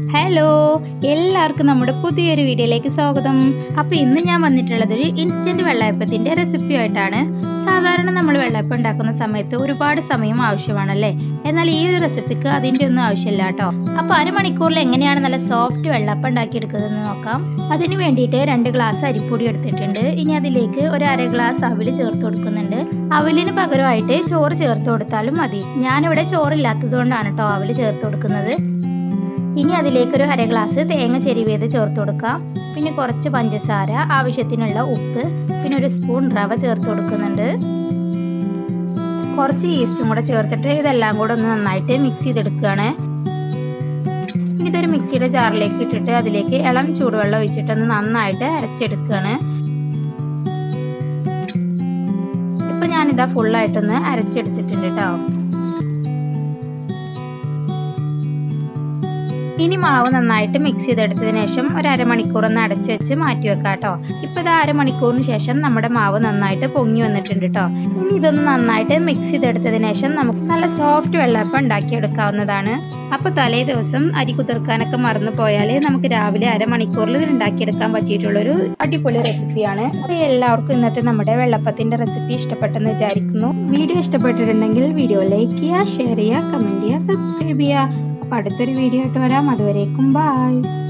hello എല്ലാവർക്കും നമ്മുടെ പുതിയൊരു വീഡിയോയിലേക്ക് സ്വാഗതം അപ്പോൾ ഇന്ന് ഞാൻ വന്നിട്ടുള്ളത് ഒരു ഇൻസ്റ്റന്റ് വെള്ളയപ്പത്തിന്റെ റെസിപ്പി ആയിട്ടാണ് സാധാരണ നമ്മൾ വെള്ളയപ്പം ഉണ്ടാക്കുന്ന സമയത്ത് ഒരുപാട് സമയം ആവശ്യമാണല്ലേ എന്നാൽ ഈ ഒരു റെസിപ്പിക്ക് അതിൻ്റെ ഒന്നും ആവശ്യമില്ല കേട്ടോ അപ്പോൾ അരമണിക്കൂറിൽ എങ്ങനെയാണ് നല്ല സോഫ്റ്റ് വെള്ളപ്പം ഉണ്ടാക്കിയെടുക്കുന്നതെന്ന് നോക്കാം അതിന് വേണ്ടിയിട്ട് രണ്ട് ഗ്ലാസ് അരിപ്പൊടി എടുത്തിട്ടുണ്ട് ഇനി അതിലേക്ക് ഒരു അര ഗ്ലാസ് അവിൽ ചേർത്ത് കൊടുക്കുന്നുണ്ട് അവലിന് പകരമായിട്ട് ചോറ് ചേർത്ത് കൊടുത്താലും മതി ഞാനിവിടെ ചോറില്ലാത്തത് കൊണ്ടാണ് കേട്ടോ അവൽ ചേർത്ത് കൊടുക്കുന്നത് ഇനി അതിലേക്ക് ഒരു അര ഗ്ലാസ് തേങ്ങ ചെരുവിയത് ചേർത്ത് കൊടുക്കാം പിന്നെ കുറച്ച് പഞ്ചസാര ആവശ്യത്തിനുള്ള ഉപ്പ് പിന്നെ ഒരു സ്പൂൺ റവ ചേർത്ത് കൊടുക്കുന്നുണ്ട് കുറച്ച് ഈസ്റ്റും കൂടെ ചേർത്തിട്ട് ഇതെല്ലാം കൂടെ ഒന്ന് നന്നായിട്ട് മിക്സ് ചെയ്തെടുക്കുകയാണ് ഇനി ഇതൊരു മിക്സിയുടെ ജാറിലേക്ക് ഇട്ടിട്ട് അതിലേക്ക് ഇളം ചൂടുവെള്ളം ഒഴിച്ചിട്ട് ഒന്ന് നന്നായിട്ട് അരച്ചെടുക്കുകയാണ് ഇപ്പൊ ഞാനിതാ ഫുള്ളായിട്ടൊന്ന് അരച്ചെടുത്തിട്ടുണ്ട് കേട്ടോ ഇനി മാവ് നന്നായിട്ട് മിക്സ് ചെയ്തെടുത്തതിന് ശേഷം ഒരു അരമണിക്കൂർ ഒന്ന് അടച്ചു വെച്ച് മാറ്റി വെക്കാം കേട്ടോ ഇപ്പോൾ ഇത് അരമണിക്കൂറിന് ശേഷം നമ്മുടെ മാവ് നന്നായിട്ട് പൊങ്ങി വന്നിട്ടുണ്ട് കേട്ടോ ഇനി ഇതൊന്ന് നന്നായിട്ട് മിക്സ് ചെയ്തെടുത്തതിന് ശേഷം നമുക്ക് നല്ല സോഫ്റ്റ് വെള്ളപ്പം ഉണ്ടാക്കിയെടുക്കാവുന്നതാണ് അപ്പോൾ തലേ ദിവസം അരി കുതിർക്കാനൊക്കെ മറന്നു പോയാൽ നമുക്ക് രാവിലെ അരമണിക്കൂറിൽ ഇത് ഉണ്ടാക്കിയെടുക്കാൻ പറ്റിയിട്ടുള്ളൊരു അടിപൊളി റെസിപ്പിയാണ് അപ്പോൾ എല്ലാവർക്കും ഇന്നത്തെ നമ്മുടെ വെള്ളപ്പത്തിൻ്റെ റെസിപ്പി ഇഷ്ടപ്പെട്ടെന്ന് വിചാരിക്കുന്നു വീഡിയോ ഇഷ്ടപ്പെട്ടിട്ടുണ്ടെങ്കിൽ വീഡിയോ ലൈക്ക് ചെയ്യുക ഷെയർ ചെയ്യുക കമൻറ്റ് ചെയ്യുക സബ്സ്ക്രൈബ് ചെയ്യുക അപ്പോൾ അടുത്തൊരു വീഡിയോ ആയിട്ട് വരാം അതുവരേക്കും ബായ്